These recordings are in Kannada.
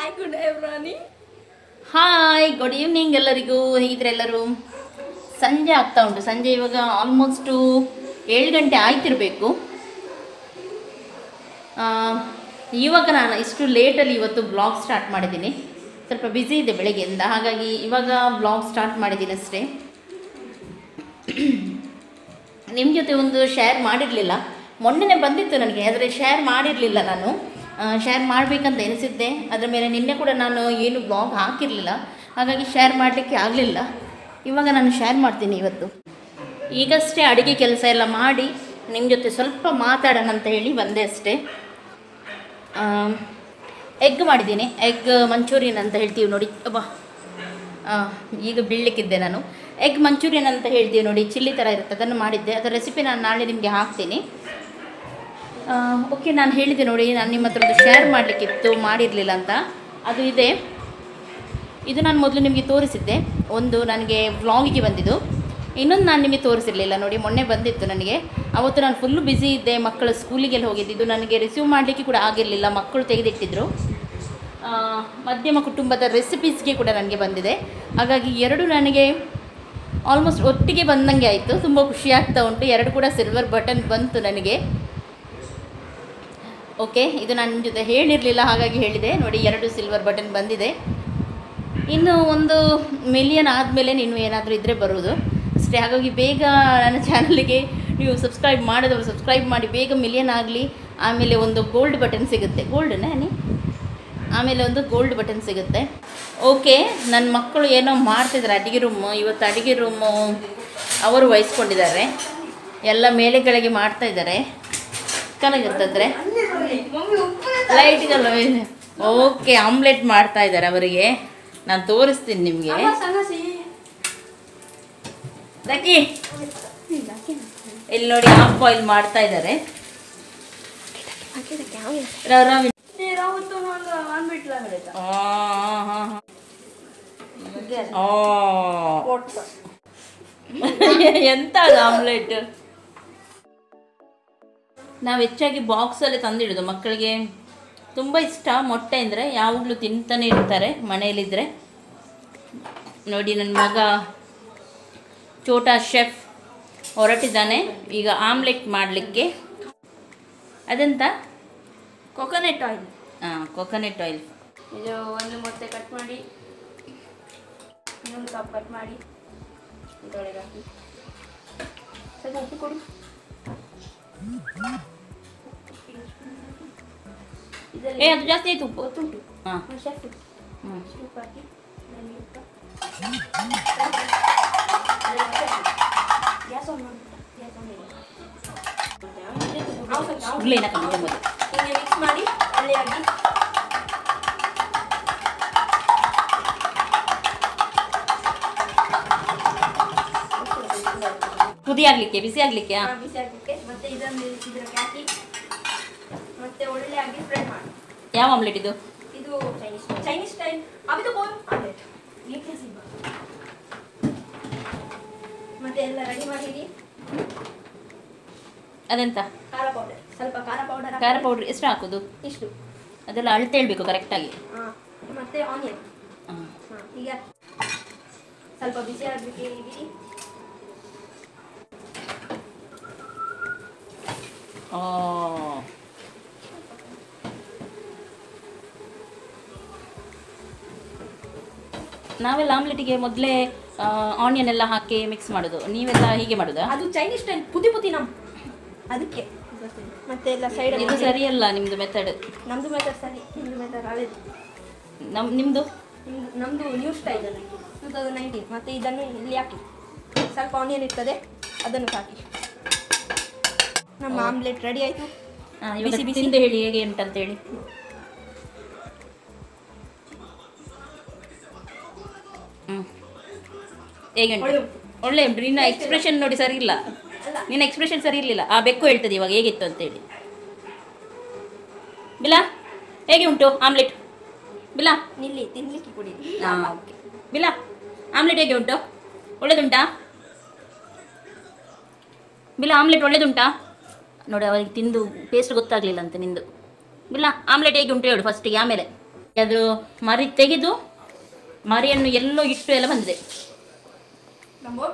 ಹಾಯ್ ಗುಡ್ ಎವ್ರಾನಿ ಹಾಯ್ ಗುಡ್ ಈವ್ನಿಂಗ್ ಎಲ್ಲರಿಗೂ ಹೇಗಿದ್ರೆ ಎಲ್ಲರೂ ಸಂಜೆ ಆಗ್ತಾ ಉಂಟು ಸಂಜೆ ಇವಾಗ ಆಲ್ಮೋಸ್ಟು ಏಳು ಗಂಟೆ ಆಯ್ತಿರಬೇಕು ಇವಾಗ ನಾನು ಇಷ್ಟು ಲೇಟಲ್ಲಿ ಇವತ್ತು ಬ್ಲಾಗ್ ಸ್ಟಾರ್ಟ್ ಮಾಡಿದ್ದೀನಿ ಸ್ವಲ್ಪ ಬ್ಯುಸಿ ಇದೆ ಬೆಳಗ್ಗೆಯಿಂದ ಹಾಗಾಗಿ ಇವಾಗ ಬ್ಲಾಗ್ ಸ್ಟಾರ್ಟ್ ಮಾಡಿದ್ದೀನಿ ಅಷ್ಟೇ ನಿಮ್ಮ ಜೊತೆ ಒಂದು ಶೇರ್ ಮಾಡಿರಲಿಲ್ಲ ಮೊನ್ನೆನೇ ಬಂದಿತ್ತು ನನಗೆ ಆದರೆ ಶೇರ್ ಮಾಡಿರಲಿಲ್ಲ ನಾನು ಶೇರ್ ಮಾಡಬೇಕಂತ ಎನಿಸಿದ್ದೆ ಅದರ ಮೇಲೆ ನಿನ್ನೆ ಕೂಡ ನಾನು ಏನು ಬ್ಲಾಗ್ ಹಾಕಿರಲಿಲ್ಲ ಹಾಗಾಗಿ ಶೇರ್ ಮಾಡಲಿಕ್ಕೆ ಆಗಲಿಲ್ಲ ಇವಾಗ ನಾನು ಶೇರ್ ಮಾಡ್ತೀನಿ ಇವತ್ತು ಈಗಷ್ಟೇ ಅಡುಗೆ ಕೆಲಸ ಎಲ್ಲ ಮಾಡಿ ನಿಮ್ಮ ಜೊತೆ ಸ್ವಲ್ಪ ಮಾತಾಡೋಣ ಅಂತ ಹೇಳಿ ಬಂದೆ ಅಷ್ಟೇ ಎಗ್ ಮಾಡಿದ್ದೀನಿ ಎಗ್ ಮಂಚೂರಿಯನ್ ಅಂತ ಹೇಳ್ತೀವಿ ನೋಡಿ ಅಬ್ಬಾ ಆ, ಈಗ ಬೀಳಲಿಕ್ಕಿದ್ದೆ ನಾನು ಎಗ್ ಮಂಚೂರಿಯನ್ ಅಂತ ಹೇಳ್ತೀವಿ ನೋಡಿ ಚಿಲ್ಲಿ ಥರ ಇರುತ್ತೆ ಅದನ್ನು ಮಾಡಿದ್ದೆ ಅದರ ರೆಸಿಪಿ ನಾನು ನಾಳೆ ನಿಮಗೆ ಹಾಕ್ತೀನಿ ಓಕೆ ನಾನು ಹೇಳಿದೆ ನೋಡಿ ನಾನು ನಿಮ್ಮ ಹತ್ರ ಒಂದು ಶೇರ್ ಮಾಡಲಿಕ್ಕಿತ್ತು ಮಾಡಿರಲಿಲ್ಲ ಅಂತ ಅದು ಇದೆ ಇದು ನಾನು ಮೊದಲು ನಿಮಗೆ ತೋರಿಸಿದ್ದೆ ಒಂದು ನನಗೆ ವ್ಲಾಗಿಗೆ ಬಂದಿದ್ದು ಇನ್ನೊಂದು ನಾನು ನಿಮಗೆ ತೋರಿಸಿರಲಿಲ್ಲ ನೋಡಿ ಮೊನ್ನೆ ಬಂದಿತ್ತು ನನಗೆ ಅವತ್ತು ನಾನು ಫುಲ್ಲು ಬ್ಯುಸಿ ಇದ್ದೆ ಮಕ್ಕಳು ಸ್ಕೂಲಿಗೆಲ್ಲ ಹೋಗಿದ್ದಿದ್ದು ನನಗೆ ರಿಸೀವ್ ಮಾಡಲಿಕ್ಕೆ ಕೂಡ ಆಗಿರಲಿಲ್ಲ ಮಕ್ಕಳು ತೆಗೆದಿಟ್ಟಿದ್ರು ಆ, ಮಧ್ಯಮ ಕುಟುಂಬದ ರೆಸಿಪೀಸ್ಗೆ ಕೂಡ ನನಗೆ ಬಂದಿದೆ ಹಾಗಾಗಿ ಎರಡು ನನಗೆ ಆಲ್ಮೋಸ್ಟ್ ಒಟ್ಟಿಗೆ ಬಂದಂಗೆ ಆಯಿತು ತುಂಬ ಖುಷಿ ಆಗ್ತಾ ಉಂಟು ಎರಡು ಕೂಡ ಸಿಲ್ವರ್ ಬಟನ್ ಬಂತು ನನಗೆ ಓಕೆ ಇದು ನನ್ನ ಜೊತೆ ಹೇಳಿರಲಿಲ್ಲ ಹಾಗಾಗಿ ಹೇಳಿದೆ ನೋಡಿ ಎರಡು ಸಿಲ್ವರ್ ಬಟನ್ ಬಂದಿದೆ ಇನ್ನು ಒಂದು ಮಿಲಿಯನ್ ಆದಮೇಲೆ ನೀನು ಏನಾದರೂ ಇದ್ದರೆ ಬರುವುದು ಅಷ್ಟೇ ಹಾಗಾಗಿ ಬೇಗ ನನ್ನ ಚಾನಲಿಗೆ ನೀವು ಸಬ್ಸ್ಕ್ರೈಬ್ ಮಾಡಿದವರು ಸಬ್ಸ್ಕ್ರೈಬ್ ಮಾಡಿ ಬೇಗ ಮಿಲಿಯನ್ ಆಗಲಿ ಆಮೇಲೆ ಒಂದು ಗೋಲ್ಡ್ ಬಟನ್ ಸಿಗುತ್ತೆ ಗೋಲ್ಡನೇ ನೀ ಆಮೇಲೆ ಒಂದು ಗೋಲ್ಡ್ ಬಟನ್ ಸಿಗುತ್ತೆ ಓಕೆ ನನ್ನ ಮಕ್ಕಳು ಏನೋ ಮಾಡ್ತಿದ್ದಾರೆ ಅಡುಗೆ ರೂಮು ಇವತ್ತು ಅಡುಗೆ ರೂಮು ಅವರು ವಹಿಸ್ಕೊಂಡಿದ್ದಾರೆ ಎಲ್ಲ ಮೇಲೆ ಕೆಳಗೆ ಮಾಡ್ತಾ ಇದ್ದಾರೆ ಚೆನ್ನಾಗಿರ್ತದ್ರೆ ಲೈಟ್ಗೆಲ್ಲ ಓಕೆ ಆಮ್ಲೆಟ್ ಮಾಡ್ತಾ ಇದ್ದಾರೆ ಅವರಿಗೆ ನಾನು ತೋರಿಸ್ತೀನಿ ನಿಮಗೆ ದಕ್ಕಿ ಇಲ್ಲಿ ನೋಡಿ ಹಾಫ್ ಬಾಯ್ಲ್ ಮಾಡ್ತಾ ಇದ್ದಾರೆ ರ- ರವಿ ರಾವತ್ತು ನಾನು ಅಂದ್ಬಿಟ್ಲ ಮೇಡಮ್ ಆ, ಹಾ, ಹಾ. ಆ. ಎಂತ ಅದು ಆಮ್ಲೆಟ್ ನಾವು ಹೆಚ್ಚಾಗಿ ಬಾಕ್ಸಲ್ಲಿ ತಂದಿಡೋದು ಮಕ್ಕಳಿಗೆ ತುಂಬ ಇಷ್ಟ ಮೊಟ್ಟೆ ಅಂದರೆ ಯಾವಾಗಲೂ ತಿಂತಾನೆ ಇರ್ತಾರೆ ಮನೆಯಲ್ಲಿದ್ದರೆ ನೋಡಿ ನನ್ನ ಮಗ ಛೋಟಾ ಶೆಫ್ ಹೊರಟಿದ್ದಾನೆ ಈಗ ಆಮ್ಲೆಟ್ ಮಾಡಲಿಕ್ಕೆ ಅದೆಂತ ಕೊಕೊನೆಟ್ ಆಯಿಲ್ ಹಾಂ ಕೊಕೊನೆಟ್ ಆಯಿಲ್ ಇದು ಒಂದು ಮೊಟ್ಟೆ ಕಟ್ ಮಾಡಿ ಇನ್ನೊಂದು ಕಪ್ ಕಟ್ ಮಾಡಿ ಇದರೊಳಗೆ ಹಾಕಿ ಸ್ವಲ್ಪ ಉಪ್ಪು ಕೊಡು ಏ ಇದರಲ್ಲಿ ಅದು ಜಾಸ್ತಿ ಆಯ್ತು ಉಪ್ಪು ಗೊತ್ತುಂಟು ಹಾಂ ಶೆಫ್ ಹ್ಞೂ ಉಪ್ಪು ಹಾಕಿ ಅದರಲ್ಲಿ ಉಪ್ಪು ಗ್ಯಾಸ್ ಆನ್ ಮಾಡಿ ಗ್ಯಾಸ್ ಆನ್ ಮಾಡಿ ನಾವು ಸ್ವಲ್ಪ ಉರುಳಿ ಏನಕ್ಕೆ ಮುಂದೆ ಮೊದಲು ಹಿಂಗೆ ಮಿಕ್ಸ್ ಮಾಡಿ ಅಲ್ಲೇ ಆಗಿ ಕುದಿ ಆಗ್ಲಿಕ್ಕೆ ಬಿಸಿ ಆಗ್ಲಿಕ್ಕೆ ಆ, ಬಿಸಿ ಹಾಕಲಿಕ್ಕೆ ಮತ್ತೆ ಇದನ್ನು ಇದಕ್ಕೆ ಹಾಕಿ ಮತ್ತೆ ಒಳ್ಳೆ ಆಗಿ ಫ್ರೈ ಮಾಡಿ ಯಾವ ಆಮ್ಲೆಟ್ ಇದು ಇದು ಚೈನೀಸ್ ಚೈನೀಸ್ ಸ್ಟೈಲ್ ಅವಿದು ಬೋಲ್ ಆಮ್ಲೆಟ್ ಮತ್ತೆ ಎಲ್ಲ ರೆಡಿ ಮಾಡಿರಿ ಅದೆಂತ ಖಾರ ಪೌಡರ್ ಸ್ವಲ್ಪ ಖಾರ ಪೌಡರ್ ಖಾರ ಪೌಡ್ರ್ ಎಷ್ಟು ಹಾಕೋದು ಇಷ್ಟು ಅದೆಲ್ಲ ಅಳತೆ ಹೇಳ್ಬೇಕು ಕರೆಕ್ಟಾಗಿ ಹಾ. ಮತ್ತೆ ಆನಿಯನ್ ಹಾಂ ಈಗ ಸ್ವಲ್ಪ ಬಿಸಿ ಆಗಲಿಕ್ಕೆ ಇಡಿ ಓ ನಾವೆಲ್ಲ ಆಮ್ಲೆಟಿಗೆ ಮೊದಲೇ ಆನಿಯನ್ ಎಲ್ಲ ಹಾಕಿ ಮಿಕ್ಸ್ ಮಾಡೋದು ನೀವೆಲ್ಲ ಹೀಗೆ ಮಾಡೋದಾ ಅದು ಚೈನೀಸ್ ಸ್ಟೈಲ್ ಪುದಿ ಪುದಿ ನಮ್ ಅದಕ್ಕೆ ಮತ್ತೆ ಎಲ್ಲ ಸೈಡ್ ಇದು ಸರಿಯಲ್ಲ ನಿಮ್ಮದು ಮೆಥಡ್ ನಮ್ದು ಮೆಥಡ್ ಸರಿ ನಿಮ್ದು ಮೆಥಡ್ ಹಳೇದು ನಮ್ಮ ನಿಮ್ಮದು ನಿಮ್ದು ನಮ್ದು new style two thousand nineteen ಮತ್ತೆ ಇದನ್ನು ಇಲ್ಲಿ ಹಾಕಿ ಸ್ವಲ್ಪ ಆನಿಯನ್ ಇರ್ತದೆ ಅದನ್ನು ಹಾಕಿ ನಮ್ಮ ಆಮ್ಲೆಟ್ ರೆಡಿ ಆಯಿತು ಇವಾಗ ಬಿಸಿ ಬಿಸಿ. ತಿಂದು ಹೇಳಿ ಹೇಗೆ ಉಂಟಂತ ಹೇಳಿ ಹ್ಮ್. ಹೇಗೆ ಉಂಟು ಒಳ್ಳೆ ಉಂಟು. ಒಳ್ಳೆ ಉಂಟು ನಿನ್ನ ಎಕ್ಸ್ಪ್ರೆಷನ್ ನೋಡಿ ಸರಿ ಇಲ್ಲ ನಿನ್ನ ಎಕ್ಸ್ಪ್ರೆಷನ್ ಸರಿ ಇರಲಿಲ್ಲ ಆ ಬೆಕ್ಕು ಹೇಳ್ತದೆ ಇವಾಗ ಹೇಗಿತ್ತು ಅಂತೇಳಿ ಬಿಲಾ ಹೇಗೆ ಉಂಟು ಆಮ್ಲೆಟ್ ಬಿಲಾ ನಿಲ್ಲಿ ತಿನ್ಲಿಕ್ಕೆ ಕುಡಿ ಹಾಂ ಓಕೆ ಬಿಲಾ ಆಮ್ಲೆಟ್ ಹೇಗೆ ಉಂಟು ಒಳ್ಳೇದುಂಟಾ ಬಿಲಾ ಆಮ್ಲೆಟ್ ಒಳ್ಳೇದುಂಟಾ ನೋಡಿ ಅವರಿಗೆ ತಿಂದು ಟೇಸ್ಟ್ ಗೊತ್ತಾಗಲಿಲ್ಲ ಅಂತ ನಿಂದು ಬಿಲ್ಲ ಆಮ್ಲೆಟ್ ಹೇಗೆ ಉಂಟು ಹೇಳು ಫಸ್ಟಿಗೆ ಆಮೇಲೆ ಅದು ಮರಿ ತೆಗೆದು ಮರಿಯನ್ನು ಎಲ್ಲೋ ಇಟ್ಟು ಎಲ್ಲ ಬಂದಿದೆ ನಮ್ಮ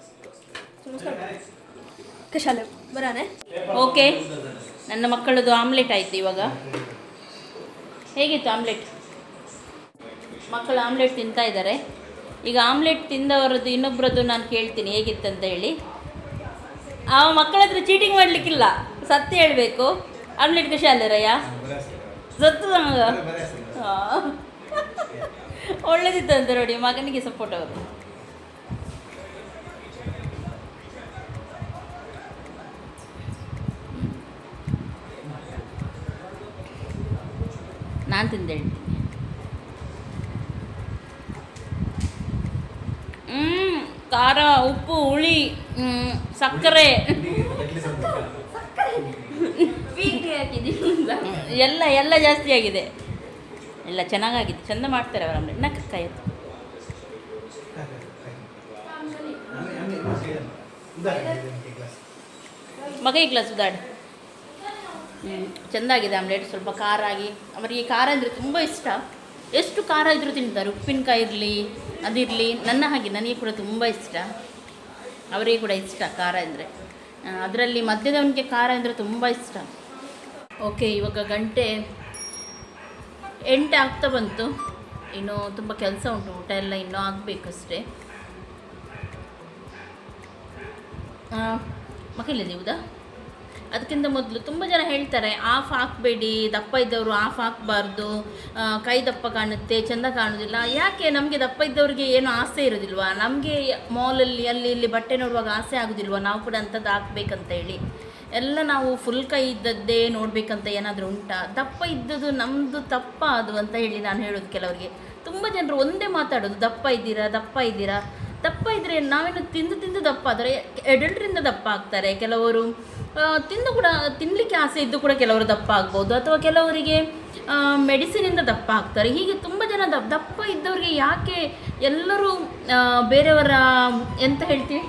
ಕಶಾಲೆ ಬರಾನೆ ಓಕೆ ನನ್ನ ಮಕ್ಕಳದು ಆಮ್ಲೆಟ್ ಆಯಿತು ಇವಾಗ ಹೇಗಿತ್ತು ಆಮ್ಲೆಟ್ ಮಕ್ಕಳು ಆಮ್ಲೆಟ್ ತಿಂತಾ ಇದ್ದಾರೆ ಈಗ ಆಮ್ಲೆಟ್ ತಿಂದವರದ್ದು ಇನ್ನೊಬ್ಬರದ್ದು ನಾನು ಕೇಳ್ತೀನಿ ಹೇಗಿತ್ತಂತ ಹೇಳಿ ಆ ಮಕ್ಕಳ ಹತ್ರ ಚೀಟಿಂಗ್ ಮಾಡಲಿಕ್ಕಿಲ್ಲ ಸತ್ಯ ಹೇಳಬೇಕು ಆಮ್ಲೆಟ್ ಕಶಾಲೆರಯ್ಯ ಸತ್ತು ನಮಗ ಒಳ್ಳೇದಿತ್ತು ಅಂತ ನೋಡಿ ಮಗನಿಗೆ ಸಪೋರ್ಟ್ ಅವರು ನಾನು ತಿಂದು ಹೇಳ್ತೀನಿ ಹ್ಮ್ ಖಾರ ಉಪ್ಪು ಹುಳಿ ಹ್ಮ್, ಸಕ್ಕರೆ ಬೀಗಿ ಹಾಕಿದ್ದೀನಿ ಎಲ್ಲ ಎಲ್ಲ ಜಾಸ್ತಿ ಆಗಿದೆ ಎಲ್ಲ ಚೆನ್ನಾಗಾಗಿದೆ ಚಂದ ಮಾಡ್ತಾರೆ ಅವರ ಆಮ್ಲೆಟ್ ನಕ್ಕ ಕೈ ಎತ್ತು. ಮಗ ಈ ಗ್ಲಾಸ್ ಉದಾಡು ಹ್ಞೂ ಚೆಂದಾಗಿದೆ ಆಮ್ಲೆಟ್ ಸ್ವಲ್ಪ ಖಾರ ಆಗಿ ಅವರಿಗೆ ಖಾರ ಅಂದರೆ ತುಂಬ ಇಷ್ಟ ಎಷ್ಟು ಖಾರ ಇದ್ದರೂ ತಿಂತಾರೆ ಉಪ್ಪಿನಕಾಯಿ ಇರಲಿ ಅದಿರಲಿ ನನ್ನ ಹಾಗೆ ನನಗೆ ಕೂಡ ತುಂಬ ಇಷ್ಟ ಅವರಿಗೆ ಕೂಡ ಇಷ್ಟ ಖಾರ ಅಂದರೆ ಅದರಲ್ಲಿ ಮಧ್ಯದವನಿಗೆ ಖಾರ ಅಂದರೆ ತುಂಬ ಇಷ್ಟ ಓಕೆ ಇವಾಗ ಗಂಟೆ ಎಂಟು ಆಗ್ತಾ ಬಂತು ಇನ್ನು ತುಂಬ ಕೆಲಸ ಉಂಟು ಊಟ ಎಲ್ಲ ಇನ್ನೂ ಆಗಬೇಕಷ್ಟೇ ಮಕ್ಕಳಿದ್ದೀವುದಾ ಅದಕ್ಕಿಂತ ಮೊದಲು ತುಂಬ ಜನ ಹೇಳ್ತಾರೆ ಆಫ್ ಹಾಕಬೇಡಿ ದಪ್ಪ ಇದ್ದವರು ಆಫ್ ಹಾಕಬಾರ್ದು ಕೈ ದಪ್ಪ ಕಾಣುತ್ತೆ ಚೆಂದ ಕಾಣೋದಿಲ್ಲ ಯಾಕೆ ನಮಗೆ ದಪ್ಪ ಇದ್ದವ್ರಿಗೆ ಏನು ಆಸೆ ಇರೋದಿಲ್ವಾ ನಮಗೆ ಮಾಲಲ್ಲಿ ಅಲ್ಲಿ ಇಲ್ಲಿ ಬಟ್ಟೆ ನೋಡುವಾಗ ಆಸೆ ಆಗೋದಿಲ್ವಾ ನಾವು ಕೂಡ ಅಂಥದ್ದು ಹಾಕ್ಬೇಕಂತ ಹೇಳಿ ಎಲ್ಲ ನಾವು ಫುಲ್ ಕೈ ಇದ್ದದ್ದೇ ನೋಡಬೇಕಂತ ಏನಾದರೂ ಉಂಟಾ ದಪ್ಪ ಇದ್ದದ್ದು ನಮ್ಮದು ತಪ್ಪ ಅದು ಅಂತ ಹೇಳಿ ನಾನು ಹೇಳೋದು ಕೆಲವರಿಗೆ ತುಂಬ ಜನರು ಒಂದೇ ಮಾತಾಡೋದು ದಪ್ಪ ಇದ್ದೀರಾ ದಪ್ಪ ಇದ್ದೀರಾ ದಪ್ಪ ಇದ್ದರೆ ನಾವೇನು ತಿಂದು ತಿಂದು ದಪ್ಪ ಆದರೆ ಎಡಲ್ಟ್ರಿಂದ ದಪ್ಪ ಆಗ್ತಾರೆ ಕೆಲವರು ಆ, ತಿಂದು ಕೂಡ ತಿನ್ನಲಿಕ್ಕೆ ಆಸೆ ಇದ್ದು ಕೂಡ ಕೆಲವರು ದಪ್ಪ ಆಗ್ಬೋದು ಅಥವಾ ಕೆಲವರಿಗೆ ಮೆಡಿಸಿನಿಂದ ದಪ್ಪ ಆಗ್ತಾರೆ ಹೀಗೆ ತುಂಬ ಜನ ದಪ್ಪ ದಪ್ಪ ಇದ್ದವರಿಗೆ ಯಾಕೆ ಎಲ್ಲರೂ ಆ, ಬೇರೆಯವರ ಎಂತ ಹೇಳ್ತೀವಿ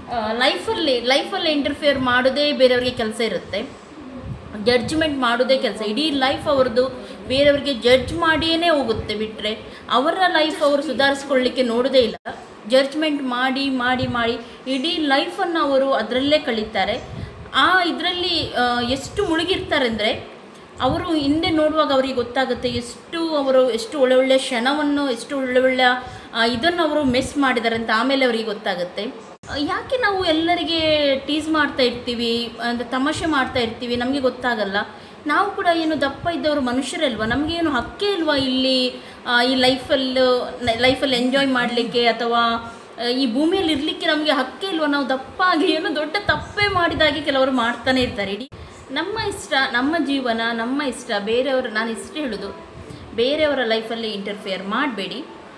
ಲೈಫಲ್ಲಿ ಲೈಫಲ್ಲಿ ಇಂಟರ್ಫಿಯರ್ ಮಾಡೋದೇ ಬೇರೆಯವರಿಗೆ ಕೆಲಸ ಇರುತ್ತೆ ಜಡ್ಜ್ಮೆಂಟ್ ಮಾಡೋದೇ ಕೆಲಸ ಇಡೀ ಲೈಫ್ ಅವ್ರದ್ದು ಬೇರೆಯವರಿಗೆ ಜಡ್ಜ್ ಮಾಡಿಯೇ ಹೋಗುತ್ತೆ ಬಿಟ್ಟರೆ ಅವರ ಲೈಫ್ ಅವರು ಸುಧಾರಿಸ್ಕೊಳ್ಳಿಕ್ಕೆ ನೋಡೋದೇ ಇಲ್ಲ ಜಡ್ಜ್ಮೆಂಟ್ ಮಾಡಿ ಮಾಡಿ ಮಾಡಿ ಇಡೀ ಲೈಫನ್ನು ಅವರು ಅದರಲ್ಲೇ ಕಳೀತಾರೆ ಆ ಇದರಲ್ಲಿ ಎಷ್ಟು ಮುಳುಗಿರ್ತಾರೆ ಅಂದರೆ ಅವರು ಹಿಂದೆ ನೋಡುವಾಗ ಅವರಿಗೆ ಗೊತ್ತಾಗುತ್ತೆ ಎಷ್ಟು ಅವರು ಎಷ್ಟು ಒಳ್ಳೆ ಒಳ್ಳೆ ಕ್ಷಣವನ್ನು ಎಷ್ಟು ಒಳ್ಳೆ ಒಳ್ಳೆ ಇದನ್ನು ಅವರು ಮಿಸ್ ಮಾಡಿದ್ದಾರೆ ಅಂತ ಆಮೇಲೆ ಅವರಿಗೆ ಗೊತ್ತಾಗುತ್ತೆ ಆ, ಯಾಕೆ ನಾವು ಎಲ್ಲರಿಗೆ ಟೀಸ್ ಮಾಡ್ತಾ ಇರ್ತೀವಿ ಅಂದರೆ ತಮಾಷೆ ಮಾಡ್ತಾ ಇರ್ತೀವಿ ನಮಗೆ ಗೊತ್ತಾಗಲ್ಲ ನಾವು ಕೂಡ ಏನು ದಪ್ಪ ಇದ್ದವರು ಮನುಷ್ಯರಲ್ವಾ ನಮಗೆ ಏನು ಹಕ್ಕೇ ಇಲ್ವಾ ಇಲ್ಲಿ ಆ, ಈ ಲೈಫಲ್ಲಿ ಲೈಫಲ್ಲಿ ಎಂಜಾಯ್ ಮಾಡಲಿಕ್ಕೆ ಅಥವಾ ಆ, ಈ ಭೂಮಿಯಲ್ಲಿ ಇರಲಿಕ್ಕೆ ನಮಗೆ ಹಕ್ಕೇ ಇಲ್ವಾ ನಾವು ದಪ್ಪ ಆಗಿ ಏನೋ ದೊಡ್ಡ ತಪ್ಪೇ ಮಾಡಿದಾಗೆ ಕೆಲವರು ಮಾಡ್ತಾನೆ ಇರ್ತಾರೆ ಇಡೀ ನಮ್ಮ ಇಷ್ಟ ನಮ್ಮ ಜೀವನ ನಮ್ಮ ಇಷ್ಟ ಬೇರೆಯವರ ನಾನು ಇಷ್ಟ ಹೇಳೋದು ಬೇರೆಯವರ ಲೈಫಲ್ಲಿ ಇಂಟರ್ಫಿಯರ್ ಮಾಡಬೇಡಿ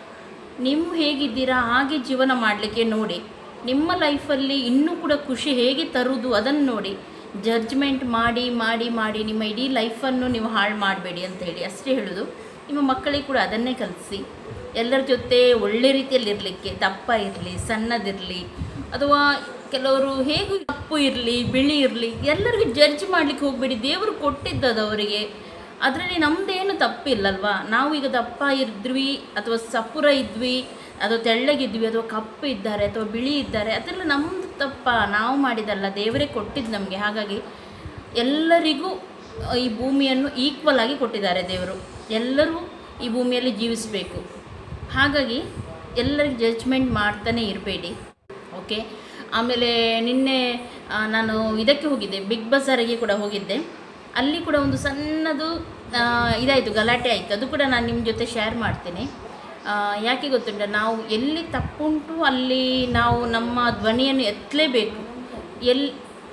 ನೀವು ಹೇಗಿದ್ದೀರಾ ಹಾಗೆ ಜೀವನ ಮಾಡಲಿಕ್ಕೆ ನೋಡಿ ನಿಮ್ಮ ಲೈಫಲ್ಲಿ ಇನ್ನೂ ಕೂಡ ಖುಷಿ ಹೇಗೆ ತರುವುದು ಅದನ್ನು ನೋಡಿ ಜಡ್ಜ್ಮೆಂಟ್ ಮಾಡಿ ಮಾಡಿ ಮಾಡಿ ನಿಮ್ಮ ಇಡೀ ಲೈಫನ್ನು ನೀವು ಹಾಳು ಮಾಡಬೇಡಿ ಅಂತ ಹೇಳಿ ಅಷ್ಟೇ ಹೇಳೋದು ನಿಮ್ಮ ಮಕ್ಕಳಿಗೆ ಕೂಡ ಅದನ್ನೇ ಕಲಿಸಿ ಎಲ್ಲರ ಜೊತೆ ಒಳ್ಳೆ ರೀತಿಯಲ್ಲಿ ಇರಲಿಕ್ಕೆ ದಪ್ಪ ಇರಲಿ ಸಣ್ಣದಿರಲಿ ಅಥವಾ ಕೆಲವರು ಹೇಗೂ ಕಪ್ಪು ಇರಲಿ ಬಿಳಿ ಇರಲಿ ಎಲ್ಲರಿಗೂ ಜಡ್ಜ್ ಮಾಡಲಿಕ್ಕೆ ಹೋಗಬೇಡಿ ದೇವರು ಕೊಟ್ಟಿದ್ದದು ಅವರಿಗೆ ಅದರಲ್ಲಿ ನಮ್ಮದೇನು ತಪ್ಪಿಲ್ಲಲ್ವಾ ನಾವು ಈಗ ದಪ್ಪ ಇದ್ವಿ ಅಥವಾ ಸಪುರ ಇದ್ವಿ ಅಥವಾ ತೆಳ್ಳಗಿದ್ವಿ ಅಥವಾ ಕಪ್ಪು ಇದ್ದಾರೆ ಅಥವಾ ಬಿಳಿ ಇದ್ದಾರೆ ಅದೆಲ್ಲ ನಮ್ಮದು ತಪ್ಪ ನಾವು ಮಾಡಿದಲ್ಲ ದೇವರೇ ಕೊಟ್ಟಿದ್ದು ನಮಗೆ ಹಾಗಾಗಿ ಎಲ್ಲರಿಗೂ ಈ ಭೂಮಿಯನ್ನು ಈಕ್ವಲ್ ಆಗಿ ಕೊಟ್ಟಿದ್ದಾರೆ ದೇವರು ಎಲ್ಲರೂ ಈ ಭೂಮಿಯಲ್ಲಿ ಜೀವಿಸಬೇಕು ಹಾಗಾಗಿ ಎಲ್ಲರಿಗೆ ಜಡ್ಜ್ಮೆಂಟ್ ಮಾಡ್ತಾನೆ ಇರಬೇಡಿ ಓಕೆ ಆಮೇಲೆ ನಿನ್ನೆ ಆ, ನಾನು ಇದಕ್ಕೆ ಹೋಗಿದ್ದೆ ಬಿಗ್ ಬಜಾರಿಗೆ ಕೂಡ ಹೋಗಿದ್ದೆ ಅಲ್ಲಿ ಕೂಡ ಒಂದು ಸಣ್ಣದು ಆ, ಇದಾಯಿತು ಗಲಾಟೆ ಆಯಿತು ಅದು ಕೂಡ ನಾನು ನಿಮ್ಮ ಜೊತೆ ಶೇರ್ ಮಾಡ್ತೀನಿ ಆ, ಯಾಕೆ ಗೊತ್ತುಂಟ ನಾವು ಎಲ್ಲಿ ತಪ್ಪುಂಟು ಅಲ್ಲಿ ನಾವು ನಮ್ಮ ಧ್ವನಿಯನ್ನು ಎತ್ತಲೇಬೇಕು ಎಲ್ಲಿ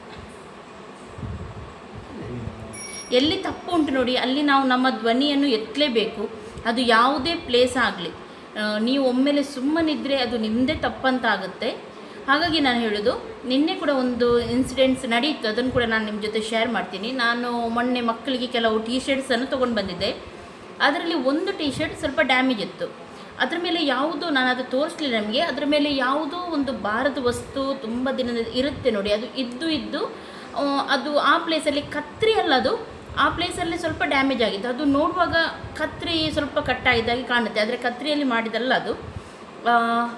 ಎಲ್ಲಿ ತಪ್ಪು ಉಂಟು ನೋಡಿ ಅಲ್ಲಿ ನಾವು ನಮ್ಮ ಧ್ವನಿಯನ್ನು ಎತ್ತಲೇಬೇಕು ಅದು ಯಾವುದೇ ಪ್ಲೇಸ್ ಆಗಲಿ ನೀವು ಒಮ್ಮೆಲೆ ಸುಮ್ಮನಿದ್ರೆ ಅದು ನಿಮ್ಮದೇ ತಪ್ಪಂತಾಗುತ್ತೆ ಹಾಗಾಗಿ ನಾನು ಹೇಳೋದು ನಿನ್ನೆ ಕೂಡ ಒಂದು ಇನ್ಸಿಡೆಂಟ್ಸ್ ನಡೀತು ಅದನ್ನು ಕೂಡ ನಾನು ನಿಮ್ಮ ಜೊತೆ ಶೇರ್ ಮಾಡ್ತೀನಿ ನಾನು ಮೊನ್ನೆ ಮಕ್ಕಳಿಗೆ ಕೆಲವು ಟೀ ಶರ್ಟ್ಸನ್ನು ತೊಗೊಂಡು ಬಂದಿದ್ದೆ ಅದರಲ್ಲಿ ಒಂದು ಟೀ ಶರ್ಟ್ ಸ್ವಲ್ಪ ಡ್ಯಾಮೇಜ್ ಇತ್ತು ಅದ್ರ ಮೇಲೆ ಯಾವುದೋ ನಾನು ಅದು ತೋರಿಸ್ಲಿಲ್ಲ ನಮಗೆ ಅದ್ರ ಮೇಲೆ ಯಾವುದೋ ಒಂದು ಭಾರದ ವಸ್ತು ತುಂಬ ದಿನದ ಇರುತ್ತೆ ನೋಡಿ ಅದು ಇದ್ದು ಇದ್ದು ಆ, ಅದು ಆ ಪ್ಲೇಸಲ್ಲಿ ಕತ್ರಿ ಅಲ್ಲ ಅದು ಆ ಪ್ಲೇಸಲ್ಲಿ ಸ್ವಲ್ಪ ಡ್ಯಾಮೇಜ್ ಆಗಿತ್ತು ಅದು ನೋಡುವಾಗ ಕತ್ರಿ ಸ್ವಲ್ಪ ಕಟ್ಟಾಗಿದ್ದಾಗೆ ಕಾಣುತ್ತೆ ಆದರೆ ಕತ್ರಿಯಲ್ಲಿ ಮಾಡಿದಲ್ಲ ಅದು ಆ,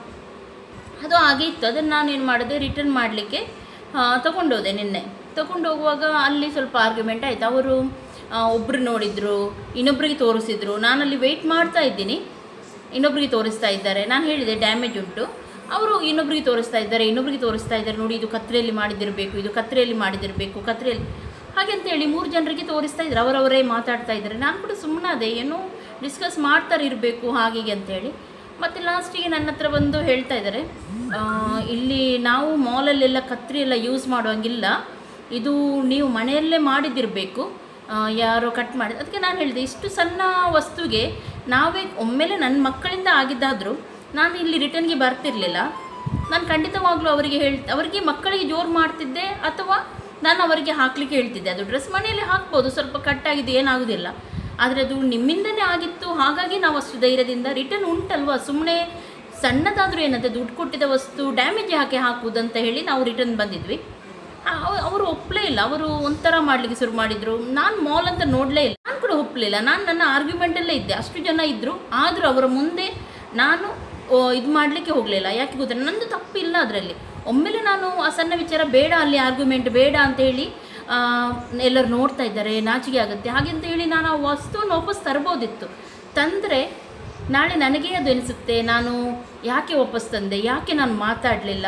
ಅದು ಹಾಗೆ ಇತ್ತು ಅದನ್ನು ನಾನು ಏನು ಮಾಡಿದೆ ರಿಟರ್ನ್ ಮಾಡಲಿಕ್ಕೆ ತೊಗೊಂಡೋದೆ ನಿನ್ನೆ ತೊಗೊಂಡು ಹೋಗುವಾಗ ಅಲ್ಲಿ ಸ್ವಲ್ಪ ಆರ್ಗ್ಯುಮೆಂಟ್ ಆಯಿತು ಅವರು ಒಬ್ಬರು ನೋಡಿದರು ಇನ್ನೊಬ್ಬರಿಗೆ ತೋರಿಸಿದ್ರು ನಾನಲ್ಲಿ ವೆಯ್ಟ್ ಮಾಡ್ತಾ ಇದ್ದೀನಿ ಇನ್ನೊಬ್ಬರಿಗೆ ತೋರಿಸ್ತಾ ಇದ್ದಾರೆ ನಾನು ಹೇಳಿದೆ ಡ್ಯಾಮೇಜ್ ಉಂಟು ಅವರು ಇನ್ನೊಬ್ಬರಿಗೆ ತೋರಿಸ್ತಾ ಇದ್ದಾರೆ ಇನ್ನೊಬ್ಬರಿಗೆ ತೋರಿಸ್ತಾ ಇದ್ದಾರೆ ನೋಡಿ ಇದು ಕತ್ರೆಯಲ್ಲಿ ಮಾಡಿದಿರಬೇಕು ಇದು ಕತ್ರೆಯಲ್ಲಿ ಮಾಡಿದಿರಬೇಕು ಕತ್ರೆಯಲ್ಲಿ ಹಾಗೆ ಅಂತೇಳಿ ಮೂರು ಜನರಿಗೆ ತೋರಿಸ್ತಾ ಇದ್ದಾರೆ ಅವರವರೇ ಮಾತಾಡ್ತಾ ಇದ್ದಾರೆ ನಾನು ಕೂಡ ಸುಮ್ಮನಾದೆ ಏನೋ ಡಿಸ್ಕಸ್ ಮಾಡ್ತಾರೆ ಇರಬೇಕು ಹಾಗೆ ಹೀಗೆ ಅಂತೇಳಿ ಮತ್ತು ಲಾಸ್ಟಿಗೆ ನನ್ನ ಹತ್ರ ಬಂದು ಹೇಳ್ತಾ ಇದ್ದಾರೆ ಆ, ಇಲ್ಲಿ ನಾವು ಮಾಲಲ್ಲೆಲ್ಲ ಕತ್ರಿ ಎಲ್ಲ ಯೂಸ್ ಮಾಡುವಂಗಿಲ್ಲ ಇದು ನೀವು ಮನೆಯಲ್ಲೇ ಮಾಡಿದಿರಬೇಕು ಯಾರೋ ಕಟ್ ಮಾಡಿ ಅದಕ್ಕೆ ನಾನು ಹೇಳಿದೆ ಇಷ್ಟು ಸಣ್ಣ ವಸ್ತುಗೆ ನಾವೇ ಒಮ್ಮೆಲೆ ನನ್ನ ಮಕ್ಕಳಿಂದ ಆಗಿದ್ದಾದರೂ ನಾನು ಇಲ್ಲಿ ರಿಟರ್ನ್ಗೆ ಬರ್ತಿರ್ಲಿಲ್ಲ ನಾನು ಖಂಡಿತವಾಗ್ಲೂ ಅವರಿಗೆ ಹೇಳ್ ಅವರಿಗೆ ಮಕ್ಕಳಿಗೆ ಜೋರು ಮಾಡ್ತಿದ್ದೆ ಅಥವಾ ನಾನು ಅವರಿಗೆ ಹಾಕ್ಲಿಕ್ಕೆ ಹೇಳ್ತಿದ್ದೆ ಅದು ಡ್ರೆಸ್ ಮನೆಯಲ್ಲಿ ಹಾಕ್ಬೋದು ಸ್ವಲ್ಪ ಕಟ್ಟಾಗಿದೆ ಏನಾಗೋದಿಲ್ಲ ಆದರೆ ಅದು ನಿಮ್ಮಿಂದನೇ ಆಗಿತ್ತು ಹಾಗಾಗಿ ನಾವು ಅಷ್ಟು ಧೈರ್ಯದಿಂದ ರಿಟರ್ನ್ ಉಂಟಲ್ವಾ ಸುಮ್ಮನೆ ಸಣ್ಣದಾದರೂ ಏನಂತೆ ದುಡ್ಡು ಕೊಟ್ಟಿದ್ದ ವಸ್ತು ಡ್ಯಾಮೇಜ್ ಹಾಕಿ ಹಾಕುವುದಂತ ಹೇಳಿ ನಾವು ರಿಟರ್ನ್ ಬಂದಿದ್ವಿ ಆ- ಅವ- ಅವರು ಒಪ್ಪಲೇ ಇಲ್ಲ ಅವರು ಒಂಥರ ಮಾಡಲಿಕ್ಕೆ ಶುರು ಮಾಡಿದರು ನಾನು ಮಾಲ್ ಅಂತ ನೋಡಲೇ ಇಲ್ಲ ನಾನು ಕೂಡ ಒಪ್ಪಲಿಲ್ಲ ನಾನು ನನ್ನ ಆರ್ಗ್ಯುಮೆಂಟಲ್ಲೇ ಇದ್ದೆ ಅಷ್ಟು ಜನ ಇದ್ದರು ಆದರೂ ಅವರ ಮುಂದೆ ನಾನು ಇದು ಮಾಡಲಿಕ್ಕೆ ಹೋಗಲಿಲ್ಲ ಯಾಕೆ ಗೊತ್ತಾ ನಂದು ತಪ್ಪಿಲ್ಲ ಅದರಲ್ಲಿ ಒಮ್ಮೆಲೆ ನಾನು ಆ ಸಣ್ಣ ವಿಚಾರ ಬೇಡ ಅಲ್ಲಿ ಆರ್ಗ್ಯುಮೆಂಟ್ ಬೇಡ ಅಂತ ಹೇಳಿ ಆ, ಎಲ್ಲರೂ ನೋಡ್ತಾ ಇದ್ದಾರೆ ನಾಚಿಕೆ ಆಗುತ್ತೆ ಹಾಗೆ ಅಂತ ಹೇಳಿ ನಾನು ಆ ವಸ್ತುವನ್ನು ವಾಪಸ್ ತರ್ಬೋದಿತ್ತು ತಂದರೆ ನಾಳೆ ನನಗೇ ಅದು ಅನಿಸುತ್ತೆ ನಾನು ಯಾಕೆ ವಾಪಸ್ ತಂದೆ ಯಾಕೆ ನಾನು ಮಾತಾಡಲಿಲ್ಲ